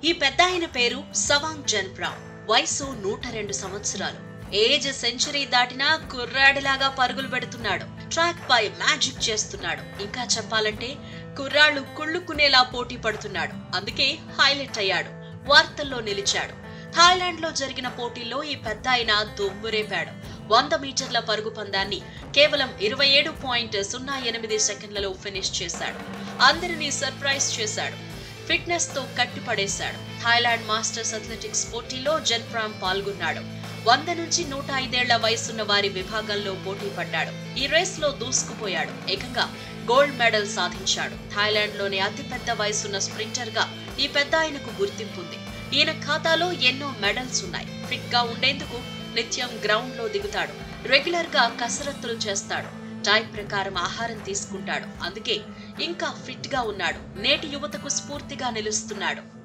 ఈ పెద్ద ఆయన పేరు సవాంగ్ జన్ప్రావ్ వయసు నూట రెండు సంవత్సరాలు ఏజ్ సెంచరీ దాటినా కుర్రాడిలాగా పరుగులు పెడుతున్నాడు ట్రాక్ పై మ్యాజిక్ చేస్తున్నాడు ఇంకా చెప్పాలంటే కుర్రాళ్ళు కుళ్ళుకునేలా పోటీ పడుతున్నాడు అందుకే హైలైట్ అయ్యాడు వార్తల్లో నిలిచాడు థాయిలాండ్ లో జరిగిన పోటీల్లో ఈ పెద్ద ఆయన దుమ్మురేపాడు వంద మీటర్ల పరుగు పందాన్ని కేవలం ఇరవై ఏడు పాయింట్ సున్నా ఎనిమిది సెకండ్లలో ఫినిష్ చేశాడు అందరినీ సర్ప్రైజ్ చేశాడు ఫిట్నెస్ తో కట్టిపడేశాడు థాయిలాండ్ మాస్టర్స్ అథ్లెటిక్స్ పోటీలో జన్ప్రామ్ పాల్గొన్నాడు వంద నుంచి నూట ఐదేళ్ల వయసున్న వారి విభాగంలో పోటీ పడ్డాడు ఈ రేస్ లో దూసుకుపోయాడు ఏకంగా గోల్డ్ మెడల్ సాధించాడు థాయిలాండ్ లోని అతిపెద్ద వయసున్న స్ప్రింటర్ గా ఈ పెద్ద ఆయనకు గుర్తింపు ఉంది ఈయన ఖాతాలో ఎన్నో మెడల్స్ ఉన్నాయి ఫిట్ గా ఉండేందుకు నిత్యం గ్రౌండ్ లో దిగుతాడు రెగ్యులర్ గా కసరత్తులు చేస్తాడు టైం ప్రకారం ఆహారం తీసుకుంటాడు అందుకే ఇంకా ఫిట్ గా ఉన్నాడు నేటి యువతకు స్ఫూర్తిగా నిలుస్తున్నాడు